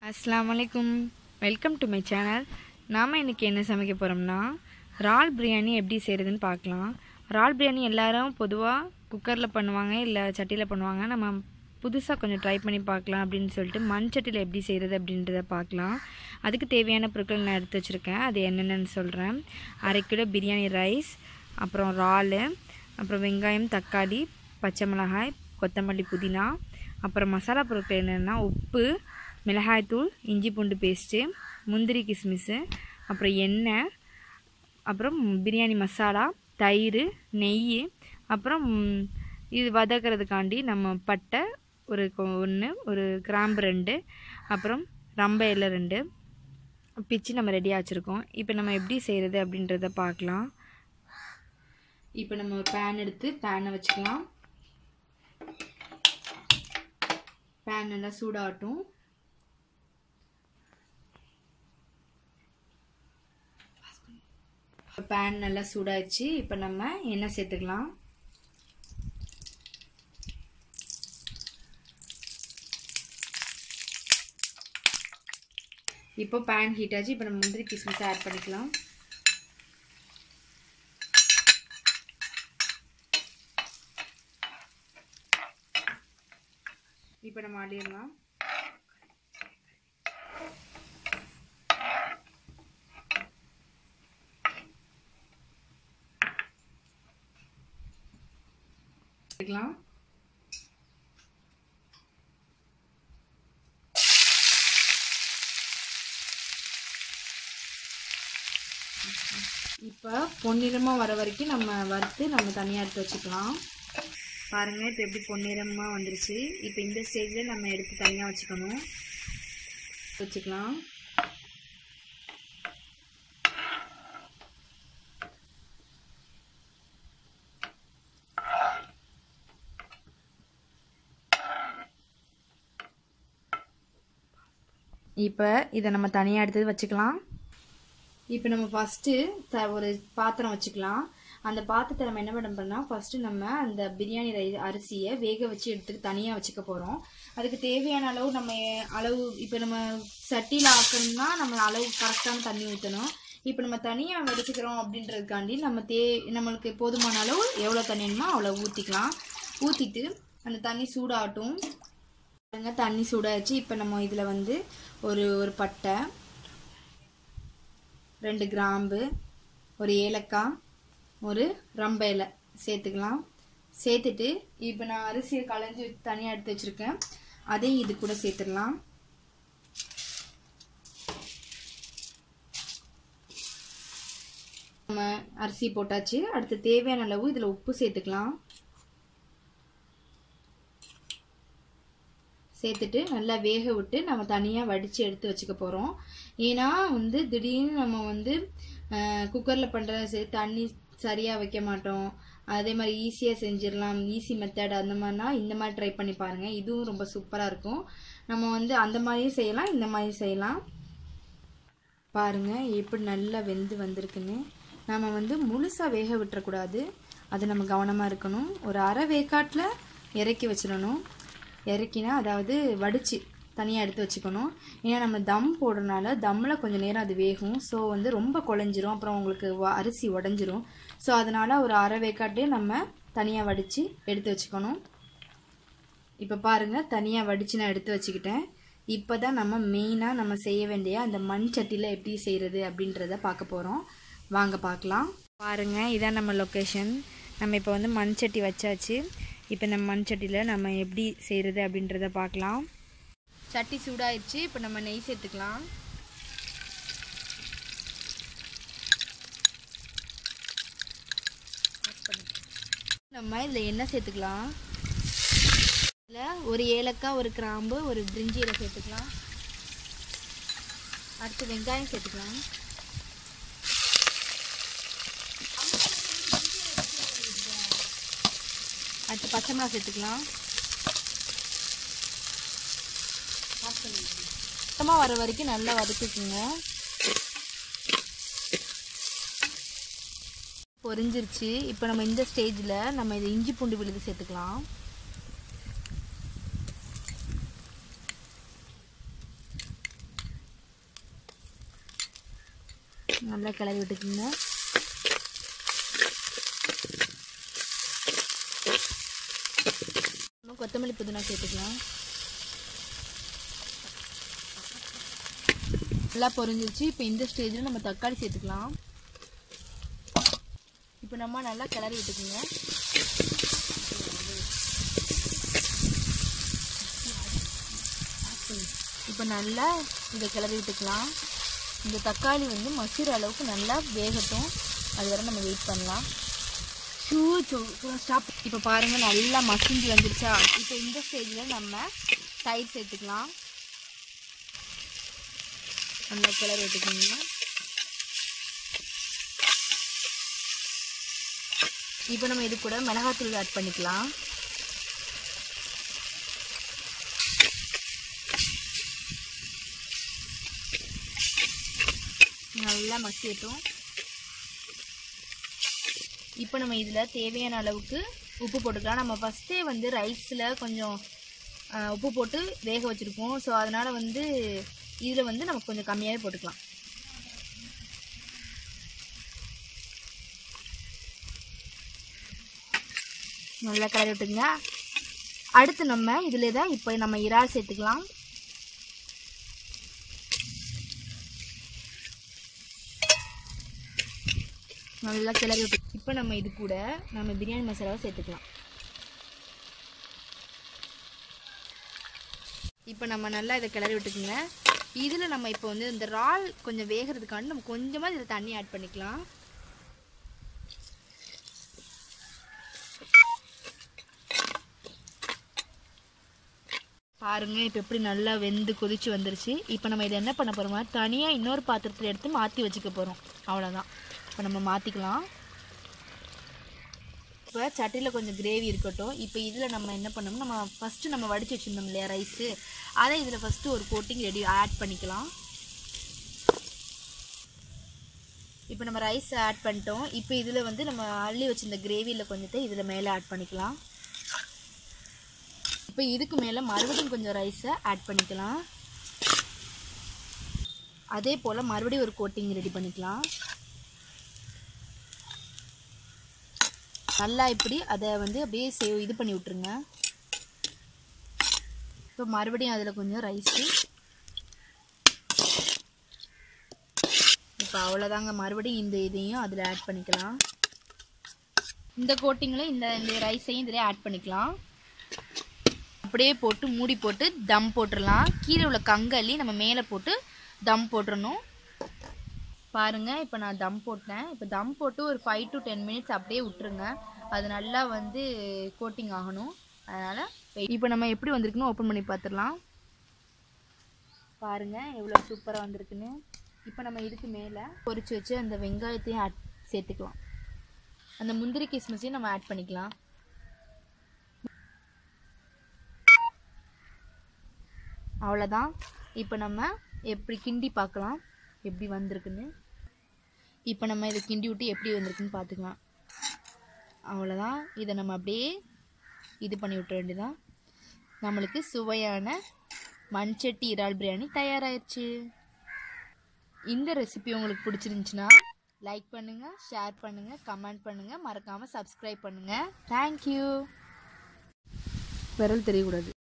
அஸ்ஸலாமு அலைக்கும் welcome to my channel நாம் இன்றைக்கி என்ன சமைக்க போகிறோம்னா இறால் பிரியாணி எப்படி செய்கிறதுன்னு பார்க்கலாம் இறால் பிரியாணி எல்லாரும் பொதுவாக குக்கரில் பண்ணுவாங்க இல்லை சட்டியில் பண்ணுவாங்க நம்ம புதுசாக கொஞ்சம் ட்ரை பண்ணி பார்க்கலாம் அப்படின்னு சொல்லிட்டு மண் சட்டியில் எப்படி செய்கிறது அப்படின்றத பார்க்கலாம் அதுக்கு தேவையான பொருட்கள் நான் எடுத்து வச்சுருக்கேன் அது என்னென்னு சொல்கிறேன் அரை கிலோ பிரியாணி ரைஸ் அப்புறம் இறால் அப்புறம் வெங்காயம் தக்காளி பச்சை மிளகாய் கொத்தமல்லி புதினா அப்புறம் மசாலா பொருட்கள் என்னென்னா உப்பு மிளகாய்த்தூள் இஞ்சி பூண்டு பேஸ்ட்டு முந்திரி கிஸ்மிஸ்ஸு அப்புறம் எண்ணெய் அப்புறம் பிரியாணி மசாலா தயிர் நெய் அப்புறம் ம், இது வதக்கிறதுக்காண்டி நம்ம பட்டை ஒரு ஒன்று ஒரு கிராம்பு ரெண்டு அப்புறம் ரம்ப இலை ரெண்டு பிச்சு நம்ம ரெடியாக வச்சுருக்கோம் இப்போ நம்ம எப்படி செய்கிறது அப்படின்றத பார்க்கலாம் இப்போ நம்ம ஒரு பேன் எடுத்து பேனை வச்சுக்கலாம் பேன் நல்லா சூடாகட்டும் பேன் நல்லா சூடாயிடுச்சு இப்போ நம்ம எண்ணெய் சேர்த்துக்கலாம் இப்போ பேன் ஹீட் ஆச்சு இப்போ நம்ம முந்திரி கிஸ்மிஸ் ஆட் பண்ணிக்கலாம் இப்போ நம்ம அடியிடலாம் எடுக்கலாம் இப்போ பொன்னிறமாக வர வரைக்கும் நம்ம வறுத்து நம்ம தனியாக எடுத்து வச்சுக்கலாம் பாருங்கள் இப்போ எப்படி பொன்னிறமாக வந்துருச்சு இப்போ இந்த ஸ்டேஜில் நம்ம எடுத்து தனியாக வச்சுக்கணும் வச்சுக்கலாம் இப்போ இதை நம்ம தனியாக எடுத்து வச்சுக்கலாம் இப்போ நம்ம ஃபஸ்ட்டு த ஒரு பாத்திரம் வச்சுக்கலாம் அந்த பாத்திரத்தை நம்ம என்ன பண்ண பண்ணால் ஃபஸ்ட்டு நம்ம அந்த பிரியாணி ரை அரிசியை வேக வச்சு எடுத்து தனியாக வச்சுக்க போகிறோம் அதுக்கு தேவையான அளவு நம்ம அளவு இப்போ நம்ம சட்டியில் ஆக்கணும்னா நம்ம அளவு கரெக்டான தண்ணி ஊற்றணும் இப்போ நம்ம தனியாக வடிச்சுக்கிறோம் அப்படின்றதுக்காண்டி நம்ம தே நம்மளுக்கு போதுமான அளவு எவ்வளோ தண்ணி வேணுமோ அவ்வளோ ஊற்றிக்கலாம் ஊற்றிட்டு அந்த தண்ணி சூடாகட்டும் பாருங்க தண்ணி சூடாச்சு இப்போ நம்ம இதில் வந்து ஒரு ஒரு பட்டை ரெண்டு கிராம்பு ஒரு ஏலக்காய் ஒரு ரம்ப இலை சேர்த்துக்கலாம் சேர்த்துட்டு இப்போ நான் அரிசியை களைஞ்சி தனியாக எடுத்து வச்சுருக்கேன் அதையும் இது கூட சேர்த்துடலாம் நம்ம அரிசி போட்டாச்சு அடுத்து தேவையான அளவு இதில் உப்பு சேர்த்துக்கலாம் சேர்த்துட்டு நல்லா வேக விட்டு நம்ம தனியாக வடித்து எடுத்து வச்சுக்க போகிறோம் ஏன்னா வந்து திடீர்னு நம்ம வந்து குக்கரில் பண்ணுற தண்ணி சரியாக வைக்க மாட்டோம் அதே மாதிரி ஈஸியாக செஞ்சிடலாம் ஈஸி மெத்தட் அந்த மாதிரினா இந்த மாதிரி ட்ரை பண்ணி பாருங்கள் இதுவும் ரொம்ப சூப்பராக இருக்கும் நம்ம வந்து அந்த மாதிரியும் செய்யலாம் இந்த மாதிரியும் செய்யலாம் பாருங்கள் எப்படி நல்லா வெந்து வந்திருக்குன்னு நம்ம வந்து முழுசாக வேக விட்டுறக்கூடாது அது நம்ம கவனமாக இருக்கணும் ஒரு அரை வேக்காட்டில் இறக்கி வச்சிடணும் இறக்கினா அதாவது வடித்து தனியாக எடுத்து வச்சுக்கணும் ஏன்னா நம்ம தம் போடுறனால தம்மில் கொஞ்சம் நேரம் அது வேகும் ஸோ வந்து ரொம்ப குழஞ்சிரும் அப்புறம் உங்களுக்கு வ- அரிசி உடஞ்சிரும் ஸோ அதனால் ஒரு அரை வேக்காட்டே நம்ம தனியாக வடித்து எடுத்து வச்சுக்கணும் இப்போ பாருங்கள் தனியாக வடித்து நான் எடுத்து வச்சுக்கிட்டேன் இப்போ தான் நம்ம மெயினாக நம்ம செய்ய வேண்டிய அந்த மண் சட்டியில் எப்படி செய்கிறது அப்படின்றத பார்க்க போகிறோம் வாங்க பார்க்கலாம் பாருங்கள் இதான் நம்ம லொக்கேஷன் நம்ம இப்போ வந்து மண் சட்டி வச்சாச்சு இப்போ நம்ம மண் சட்டியில் நம்ம எப்படி செய்கிறது அப்படின்றத பார்க்கலாம் சட்டி சூடாயிடுச்சு இப்போ நம்ம நெய் சேர்த்துக்கலாம் நம்ம இதில் எண்ணெய் சேர்த்துக்கலாம் இதில் ஒரு ஏலக்காய் ஒரு கிராம்பு ஒரு பிரிஞ்சி இலை சேர்த்துக்கலாம் அடுத்து வெங்காயம் சேர்த்துக்கலாம் அடுத்து பச்சை மிளகா சேர்த்துக்கலாம் சுத்தமாக வர வரைக்கும் நல்லா வதக்கிக்குங்க பொரிஞ்சிருச்சு இப்போ நம்ம இந்த ஸ்டேஜில் நம்ம இதை இஞ்சி பூண்டு விழுது சேர்த்துக்கலாம் நல்லா கிளறி விட்டுக்குங்க இன்னும் கொத்தமல்லி புதினா சேர்த்துக்கலாம் நல்லா பொரிஞ்சிருச்சு இப்போ இந்த ஸ்டேஜில் நம்ம தக்காளி சேர்த்துக்கலாம் இப்போ நம்ம நல்லா கிளறி விட்டுக்குங்க இப்போ நல்லா இதை கிளறி விட்டுக்கலாம் இந்த தக்காளி வந்து மசிற அளவுக்கு நல்லா வேகட்டும் அது வரை நம்ம வெயிட் பண்ணலாம் ஷூ ஸ்டாப் இப்போ பாருங்கள் நல்லா மசிஞ்சு வந்துருச்சா இப்போ இந்த ஸ்டேஜில் நம்ம தயிர் சேர்த்துக்கலாம் நல்லா கிளறி விட்டுக்கோங்க இப்போ நம்ம இது கூட மிளகாத்தூள் ஆட் பண்ணிக்கலாம் நல்லா மசியட்டும் இப்போ நம்ம இதில் தேவையான அளவுக்கு உப்பு போட்டுக்கலாம் நம்ம ஃபஸ்ட்டே வந்து ரைஸில் கொஞ்சம் ஆ, உப்பு போட்டு வேக வச்சுருப்போம் ஸோ அதனால் வந்து இதில் வந்து நம்ம கொஞ்சம் கம்மியாகவே போட்டுக்கலாம் நல்லா கலரி விட்டுங்க அடுத்து நம்ம இதில் தான் இப்போ நம்ம இறால் சேர்த்துக்கலாம் நல்லா கிளறி விட்டு இப்போ நம்ம இது கூட நம்ம பிரியாணி மசாலாவை சேர்த்துக்கலாம் இப்போ நம்ம நல்லா இதை கிளறி விட்டுக்குங்க இதில் நம்ம இப்போ வந்து இந்த இறால் கொஞ்சம் வேகிறதுக்காண்டி நம்ம கொஞ்சமாக இதில் தண்ணி ஆட் பண்ணிக்கலாம் பாருங்க இப்போ எப்படி நல்லா வெந்து கொதிச்சு வந்துருச்சு இப்போ நம்ம இதை என்ன பண்ண போகிறோம்னா தனியாக இன்னொரு பாத்திரத்தில் எடுத்து மாற்றி வச்சுக்க போகிறோம் அவ்வளோதான் இப்போ நம்ம மாற்றிக்கலாம் இப்போ சட்டியில் கொஞ்சம் கிரேவி இருக்கட்டும் இப்போ இதில் நம்ம என்ன பண்ணோம்னா நம்ம ஃபஸ்ட்டு நம்ம வடித்து வச்சுருந்தோம் இல்லையா ரைஸு அதை இதில் ஃபஸ்ட்டு ஒரு கோட்டிங் ரெடி ஆட் பண்ணிக்கலாம் இப்போ நம்ம ரைஸ் ஆட் பண்ணிட்டோம் இப்போ இதில் வந்து நம்ம அள்ளி வச்சிருந்த கிரேவியில் கொஞ்சத்தை இதில் மேலே ஆட் பண்ணிக்கலாம் இப்போ இதுக்கு மேலே மறுபடியும் கொஞ்சம் ரைஸை ஆட் பண்ணிக்கலாம் அதே போல் மறுபடியும் ஒரு கோட்டிங் ரெடி பண்ணிக்கலாம் நல்லா இப்படி அதை வந்து அப்படியே சே இது பண்ணி விட்ருங்க இப்போ மறுபடியும் அதில் கொஞ்சம் ரைஸு இப்போ அவ்வளோதாங்க மறுபடியும் இந்த இதையும் அதில் ஆட் பண்ணிக்கலாம் இந்த கோட்டிங்கில் இந்த இந்த ரைஸையும் இதில் ஆட் பண்ணிக்கலாம் அப்படியே போட்டு மூடி போட்டு தம் போட்டுடலாம் கீழே உள்ள கங்கல்லி நம்ம மேலே போட்டு தம் போட்டுறணும் பாருங்க இப்போ நான் தம் போட்டேன் இப்போ தம் போட்டு ஒரு ஃபைவ் டு டென் மினிட்ஸ் அப்படியே விட்டுருங்க அது நல்லா வந்து கோட்டிங் ஆகணும் அதனால் இப்போ நம்ம எப்படி வந்திருக்குன்னு ஓப்பன் பண்ணி பார்த்துடலாம் பாருங்க எவ்வளோ சூப்பராக வந்திருக்குன்னு இப்போ நம்ம இதுக்கு மேலே பொரிச்சு வச்சு அந்த வெங்காயத்தையும் ஆட் சேர்த்துக்கலாம் அந்த முந்திரி கிஸ்மிஸையும் நம்ம ஆட் பண்ணிக்கலாம் அவ்வளோதான் இப்போ நம்ம எப்படி கிண்டி பார்க்கலாம் எப்படி வந்திருக்குன்னு இப்போ நம்ம இதை கிண்டி விட்டு எப்படி வந்திருக்குன்னு பார்த்துக்கலாம் அவ்வளோதான் இதை நம்ம அப்படியே இது பண்ணி விட்டுற வேண்டியதான் நம்மளுக்கு சுவையான மண்சட்டி இறால் பிரியாணி தயாராகிடுச்சு இந்த ரெசிபி உங்களுக்கு பிடிச்சிருந்துச்சுன்னா லைக் பண்ணுங்கள் ஷேர் பண்ணுங்கள் கமெண்ட் பண்ணுங்கள் மறக்காமல் சப்ஸ்கிரைப் பண்ணுங்கள் தேங்க்யூ விரல் தெரியக்கூடாது